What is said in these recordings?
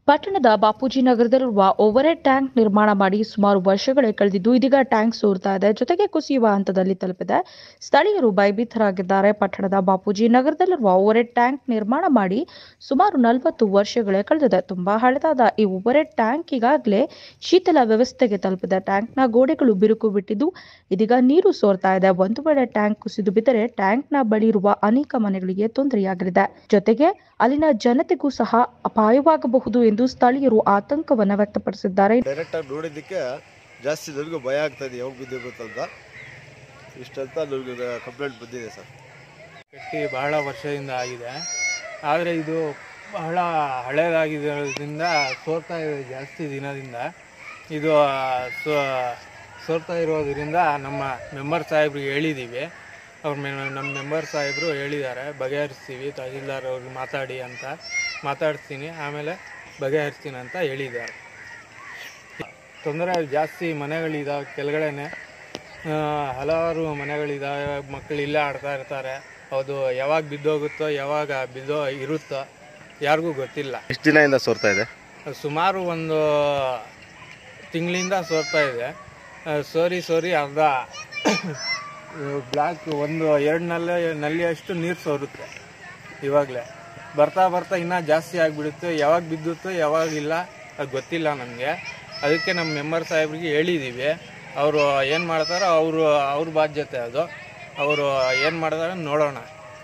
ಪಟ್ಟಣದ ಬಾಪೂಜಿ ನಗರದಲ್ಲಿರುವ overhead tank ನಿರ್ಮಾಣ ಮಾಡಿ ಸುಮಾರು ವರ್ಷಗಳೇ ಕಳೆದಿದ್ದು ಇದೀಗ ಟ್ಯಾಂಕ್ ಸೋರ್ತಾ ಇದೆ ಜೊತೆಗೆ ಕುಸಿಯುವ ಹಂತದಲ್ಲಿ ತಲುಪಿದೆ ಸ್ಥಳೀಯರು ಭಯಭೀತರಾಗಿದ್ದಾರೆ ಪಟ್ಟಣದ ಬಾಪೂಜಿ ನಗರದಲ್ಲಿರುವ ಓವರ್ಹೆಡ್ ಟ್ಯಾಂಕ್ ನಿರ್ಮಾಣ ಮಾಡಿ ಸುಮಾರು ನಲವತ್ತು ವರ್ಷಗಳೇ ಕಳೆದಿದೆ ತುಂಬಾ ಹಳೆದಾದ ಈ ಓವರ್ಹೆಡ್ ಟ್ಯಾಂಕ್ ಈಗಾಗಲೇ ಶೀತಲ ವ್ಯವಸ್ಥೆಗೆ ತಲುಪಿದೆ ಟ್ಯಾಂಕ್ನ ಗೋಡೆಗಳು ಬಿರುಕು ಬಿಟ್ಟಿದ್ದು ಇದೀಗ ನೀರು ಸೋರ್ತಾ ಇದೆ ಒಂದು ವೇಳೆ ಟ್ಯಾಂಕ್ ಕುಸಿದು ಬಿದ್ದರೆ ಟ್ಯಾಂಕ್ನ ಬಳಿ ಇರುವ ಅನೇಕ ಮನೆಗಳಿಗೆ ತೊಂದರೆಯಾಗಲಿದೆ ಜೊತೆಗೆ ಅಲ್ಲಿನ ಜನತೆಗೂ ಸಹ ಅಪಾಯವಾಗಬಹುದು ಎಂದು ಸ್ಥಳೀಯರು ಆತಂಕವನ್ನ ವ್ಯಕ್ತಪಡಿಸಿದ್ದಾರೆ ಡೈರೆಕ್ಟಾಗಿ ನೋಡಿದ್ದಕ್ಕೆ ಜಾಸ್ತಿ ನನಗೂ ಭಯ ಆಗ್ತಾ ಇದೆ ಯಾವಾಗ ಬಿದ್ದಿರುತ್ತಂತ ಇಷ್ಟಂತ ನನಗೆ ಕಂಪ್ಲೇಂಟ್ ಬಂದಿದೆ ಸರ್ ಕಟ್ಟಿ ಬಹಳ ವರ್ಷದಿಂದ ಆಗಿದೆ ಆದರೆ ಇದು ಬಹಳ ಹಳೇದಾಗಿರೋದ್ರಿಂದ ಸೋರ್ತಾ ಇದೆ ಜಾಸ್ತಿ ದಿನದಿಂದ ಇದು ಸೋ ಸೋರ್ತಾ ಇರೋದ್ರಿಂದ ನಮ್ಮ ಮೆಂಬರ್ ಸಾಹೇಬ್ರಿಗೆ ಹೇಳಿದ್ದೀವಿ ಅವ್ರ ಮೆ ನಮ್ಮ ಮೆಂಬರ್ ಸಾಹೇಬರು ಹೇಳಿದ್ದಾರೆ ಬಗೆಹರಿಸ್ತೀವಿ ತಹಸೀಲ್ದಾರ್ ಅವ್ರಿಗೆ ಮಾತಾಡಿ ಅಂತ ಮಾತಾಡ್ತೀನಿ ಆಮೇಲೆ ಬಗೆಹರಿಸ್ತೀನಿ ಅಂತ ಹೇಳಿದ್ದಾರೆ ತೊಂದರೆ ಜಾಸ್ತಿ ಮನೆಗಳಿದಾವೆ ಕೆಳಗಡೆನೆ ಆ, ಹಲವಾರು ಮನೆಗಳಿದಾವೆ ಮಕ್ಕಳು ಇಲ್ಲೇ ಆಡ್ತಾ ಇರ್ತಾರೆ ಅದು ಯಾವಾಗ ಬಿದ್ದೋಗುತ್ತೋ ಯಾವಾಗ ಬಿದ್ದೋ ಇರುತ್ತೋ ಯಾರಿಗೂ ಗೊತ್ತಿಲ್ಲ ಎಷ್ಟು ದಿನದಿಂದ ಸೋರ್ತಾ ಇದೆ ಸುಮಾರು ಒಂದು ತಿಂಗಳಿಂದ ಸೋರ್ತಾ ಇದೆ ಆ, ಸೋರಿ ಸೋರಿ ಅರ್ಧ ಬ್ಲ್ಯಾಕ್ ಒಂದು ಎರಡು ನಲ್ಲಿ ನಲ್ಲಿಯಷ್ಟು ನೀರು ಸೋರುತ್ತೆ ಇವಾಗಲೇ ಬರ್ತಾ ಬರ್ತಾ ಇನ್ನೂ ಜಾಸ್ತಿ ಆಗಿಬಿಡುತ್ತೆ ಯಾವಾಗ ಬಿದ್ದುತ್ತೋ ಯಾವಾಗ ಇಲ್ಲ ಅದು ಗೊತ್ತಿಲ್ಲ ನನಗೆ ಅದಕ್ಕೆ ನಮ್ಮ ಮೆಂಬರ್ ಸಾಹೇಬ್ರಿಗೆ ಹೇಳಿದ್ದೀವಿ ಅವರು ಏನು ಮಾಡ್ತಾರೋ ಅವರು ಅವ್ರ ಬಾಧ್ಯತೆ ಅದು ಅವರು ಏನು ಮಾಡ್ತಾರೆ ನೋಡೋಣ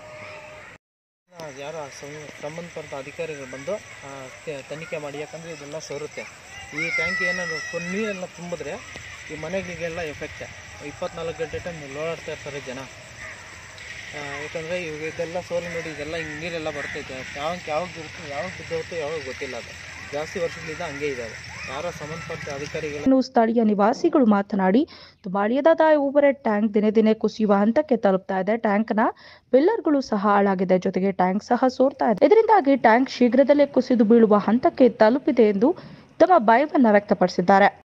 ಯಾರ ಸಂ- ಸಂಬಂಧಪಟ್ಟ ಅಧಿಕಾರಿಗಳು ಬಂದು ಆ, ತೆ- ತನಿಖೆ ಮಾಡಿ ಯಾಕಂದರೆ ಇದೆಲ್ಲ ಸೋರುತ್ತೆ ಈ ಟ್ಯಾಂಕ್ ಏನಾದ್ರು ಫುಲ್ ನೀರೆಲ್ಲ ತುಂಬಿದ್ರೆ ಈ ಮನೆಗಳಿಗೆಲ್ಲ ಎಫೆಕ್ಟ್ ಇಪ್ಪತ್ನಾಲ್ಕು ಗಂಟೆ ಟೈಮ್ ಓಡಾಡ್ತಾ ಇರ್ತಾರೆ ಜನ ಆ, ಯಾಕಂದರೆ ಇವಾಗ ಇದೆಲ್ಲ ಸೋರಿ ನೋಡಿ ಇದೆಲ್ಲ ಹಿಂಗೆ ನೀರೆಲ್ಲ ಬರ್ತೈತೆ ಯಾವಾಗ ಯಾವಾಗ ಇರುತ್ತೆ ಯಾವಾಗ ಬಿದ್ದೋಗುತ್ತೆ ಯಾವಾಗ ಗೊತ್ತಿಲ್ಲ ಅದು ಜಾಸ್ತಿ ವರ್ಷಗಳಿಂದ ಹಂಗೆ ಇದೆ ಅದು ಯಾರೋ ಸಂಬಂಧಪಟ್ಟ ಅಧಿಕಾರಿಗಳು ಇನ್ನು ಸ್ಥಳೀಯ ನಿವಾಸಿಗಳು ಮಾತನಾಡಿ ತುಂಬಾ ಹಳೆಯದಾದ ಓವರ್ಹೆಡ್ ಟ್ಯಾಂಕ್ ದಿನೇ ದಿನೇ ಕುಸಿಯುವ ಹಂತಕ್ಕೆ ತಲುಪ್ತಾ ಇದೆ ಟ್ಯಾಂಕ್ನ ಪಿಲ್ಲರ್ಗಳು ಸಹ ಹಾಳಾಗಿದೆ ಜೊತೆಗೆ ಟ್ಯಾಂಕ್ ಸಹ ಸೋರ್ತಾ ಇದೆ ಇದರಿಂದಾಗಿ ಟ್ಯಾಂಕ್ ಶೀಘ್ರದಲ್ಲೇ ಕುಸಿದು ಬೀಳುವ ಹಂತಕ್ಕೆ ತಲುಪಿದೆ ಎಂದು ತಮ್ಮ ಭಯವನ್ನ ವ್ಯಕ್ತಪಡಿಸಿದ್ದಾರೆ